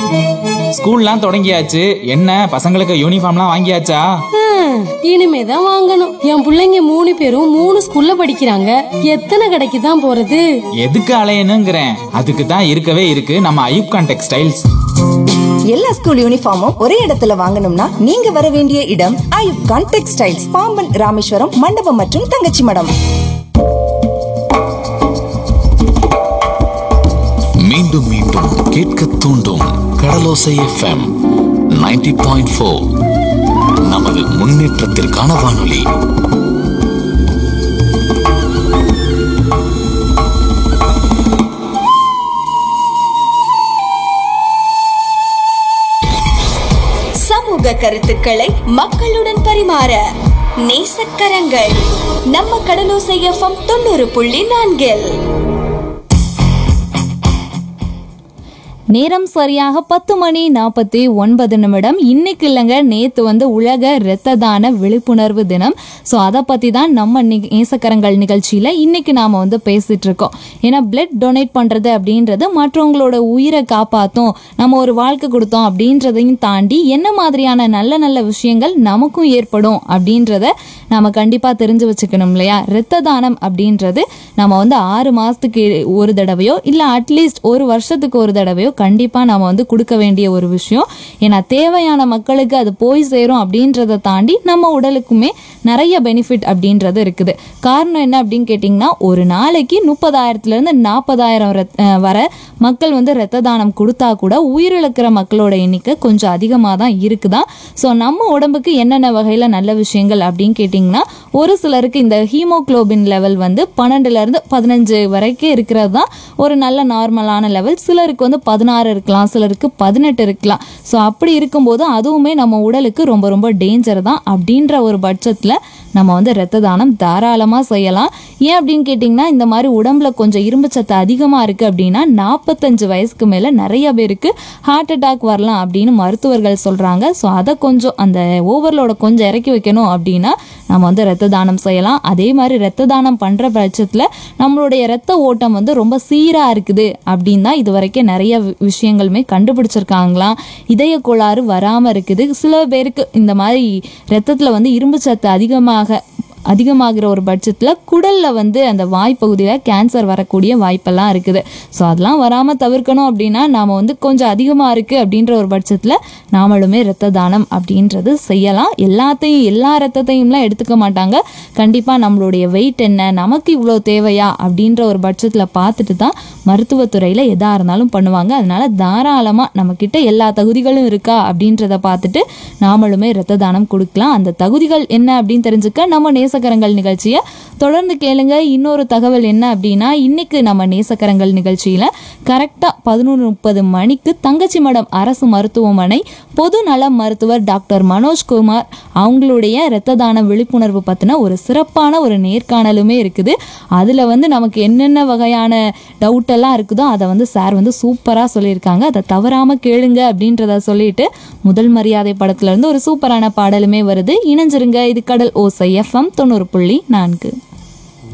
ஸ்கூல்லாம் தொடங்கியாச்சு என்ன பசங்களுக்கு யூனிஃபார்ம்லாம் வாங்கியாச்சா ஹம், இனிமேதான் வாங்கணும் என் புள்ளைங்க மூணு பேரும் மூணு ஸ்கூல்ல படிக்கிறாங்க எத்தனை கடைக்கு தான் போறது எதுக்கு அலையணுங்கிறேன் அதுக்கு தான் இருக்கவே இருக்கு நம்ம ஐயூப்கான் டெக்ஸ்டைல்ஸ் எல்லா ஸ்கூல் யூனிஃபார்மும் ஒரே இடத்துல வாங்கணும்னா நீங்க வர வேண்டிய இடம் ஐயூப் கான் டெக்ஸ்டைல்ஸ் பாம்பன் ராமேஸ்வரம் மண்டபம் மற்றும் தங்கச்சி மடம் மீண்டும் மீண்டும் கேட்க தூண்டும் கடலோசை எஃப்எம் 90.4 பாயிண்ட் ஃபோர் நமது முன்னேற்றத்திற்கான வானொலி சமூக கருத்துக்களை மக்களுடன் பரிமாற நேசக்கரங்கள் நம்ம கடலோசை எஃப்எம் தொண்ணூறு புள்ளி நான்கில் நேரம் சரியாக பத்து மணி நாற்பத்தி ஒன்பது நிமிடம் இன்னைக்கு இல்லைங்க நேத்து வந்து உலக இரத்த தான விழிப்புணர்வு தினம் ஸோ அதை பத்தி தான் நம்ம நி- நேசக்கரங்கள் நிகழ்ச்சியில இன்னைக்கு நாம வந்து பேசிட்டு இருக்கோம் ஏன்னா பிளட் டொனேட் பண்றது அப்படின்றது மற்றவங்களோட உயிரை காப்பாத்தும் நம்ம ஒரு வாழ்க்கை கொடுத்தோம் அப்படின்றதையும் தாண்டி என்ன மாதிரியான நல்ல நல்ல விஷயங்கள் நமக்கும் ஏற்படும் அப்படின்றத நாம கண்டிப்பா தெரிஞ்சு வச்சுக்கணும் இல்லையா இரத்த தானம் அப்படின்றது நம்ம வந்து ஆறு மாசத்துக்கு ஒரு தடவையோ இல்ல அட்லீஸ்ட் ஒரு வருஷத்துக்கு ஒரு தடவையோ கண்டிப்பா நாம வந்து கொடுக்க வேண்டிய ஒரு விஷயம் ஏன்னா தேவையான மக்களுக்கு அது போய் சேரும் அப்படின்றத தாண்டி நம்ம உடலுக்குமே நிறைய பெனிஃபிட் அப்படின்றது இருக்குது காரணம் என்ன அப்படின்னு கேட்டிங்கன்னா ஒரு நாளைக்கு முப்பதாயிரத்துல இருந்து நாற்பதாயிரம் வர மக்கள் வந்து இரத்த தானம் கொடுத்தா கூட உயிரிழக்கிற மக்களோட எண்ணிக்கை கொஞ்சம் அதிகமாக தான் இருக்குதான் ஸோ நம்ம உடம்புக்கு என்னென்ன வகையில் நல்ல விஷயங்கள் அப்படின்னு கேட்டிங்கன்னா ஒரு சிலருக்கு இந்த ஹீமோக்ளோபின் லெவல் வந்து பன்னெண்டுல இருந்து பதினஞ்சு வரைக்கும் இருக்கிறது தான் ஒரு நல்ல நார்மலான லெவல் சிலருக்கு வந்து பதினாறு இருக்கலாம் சிலருக்கு பதினெட்டு இருக்கலாம் ஸோ அப்படி இருக்கும்போது அதுவுமே நம்ம உடலுக்கு ரொம்ப ரொம்ப டேஞ்சர் தான் அப்படின்ற ஒரு பட்சத்தில் நம்ம வந்து இரத்த தானம் தாராளமாக செய்யலாம் ஏன் அப்படின்னு கேட்டிங்கன்னா இந்த மாதிரி உடம்புல கொஞ்சம் இரும்பு சத்து அதிகமாக இருக்குது அப்படின்னா நாற்பத்தஞ்சு வயசுக்கு மேலே நிறைய பேருக்கு ஹார்ட் அட்டாக் வரலாம் அப்படின்னு மருத்துவர்கள் சொல்கிறாங்க ஸோ அதை கொஞ்சம் அந்த ஓவர்லோட கொஞ்சம் இறக்கி வைக்கணும் அப்படின்னா நம்ம வந்து இரத்த தானம் செய்யலாம் அதே மாதிரி இரத்த தானம் பண்ணுற பட்சத்தில் நம்மளுடைய இரத்த ஓட்டம் வந்து ரொம்ப சீராக இருக்குது அப்படின்னு தான் இது வரைக்கும் நிறைய வி- விஷயங்களுமே கண்டுபிடிச்சிருக்காங்களாம் இதய கோளாறு வராமல் இருக்குது சில பேருக்கு இந்த மாதிரி ரத்தத்தில் வந்து இரும்பு சத்து அதிகமாக அதிகமாகிற ஒரு பட்சத்தில் குடலில் வந்து அந்த வாய்ப்பகுதியில் கேன்சர் வரக்கூடிய வாய்ப்பெல்லாம் இருக்குது ஸோ அதெல்லாம் வராமல் தவிர்க்கணும் அப்படின்னா நாம் வந்து கொஞ்சம் அதிகமாக இருக்குது அப்படின்ற ஒரு பட்சத்தில் நாமளுமே இரத்த தானம் அப்படின்றது செய்யலாம் எல்லாத்தையும் எல்லா ரத்தத்தையும்லாம் எடுத்துக்க மாட்டாங்க கண்டிப்பாக நம்மளுடைய வெயிட் என்ன நமக்கு இவ்வளோ தேவையா அப்படின்ற ஒரு பட்சத்தில் பார்த்துட்டு தான் மருத்துவத்துறையில் எதாக இருந்தாலும் பண்ணுவாங்க அதனால தாராளமாக நம்மக்கிட்ட எல்லா தகுதிகளும் இருக்கா அப்படின்றத பார்த்துட்டு நாமளுமே இரத்த தானம் கொடுக்கலாம் அந்த தகுதிகள் என்ன அப்படின்னு தெரிஞ்சுக்க நம்ம நேசக்கரங்கள் நிகழ்ச்சியை தொடர்ந்து கேளுங்க இன்னொரு தகவல் என்ன அப்படின்னா இன்னைக்கு நம்ம நேசக்கரங்கள் நிகழ்ச்சியில கரெக்டாக பதினொன்று முப்பது மணிக்கு தங்கச்சி மடம் அரசு மருத்துவமனை பொது நல மருத்துவர் டாக்டர் மனோஜ்குமார் அவங்களுடைய இரத்த தான விழிப்புணர்வு பற்றின ஒரு சிறப்பான ஒரு நேர்காணலுமே இருக்குது அதில் வந்து நமக்கு என்னென்ன வகையான டவுட் எல்லாம் இருக்குதோ அதை வந்து சார் வந்து சூப்பராக சொல்லியிருக்காங்க அதை தவறாமல் கேளுங்க அப்படின்றத சொல்லிட்டு முதல் மரியாதை படத்துல இருந்து ஒரு சூப்பரான பாடலுமே வருது இணைஞ்சிருங்க இது கடல் ஓசை எஃப்எம் தொண்ணூறு புள்ளி நான்கு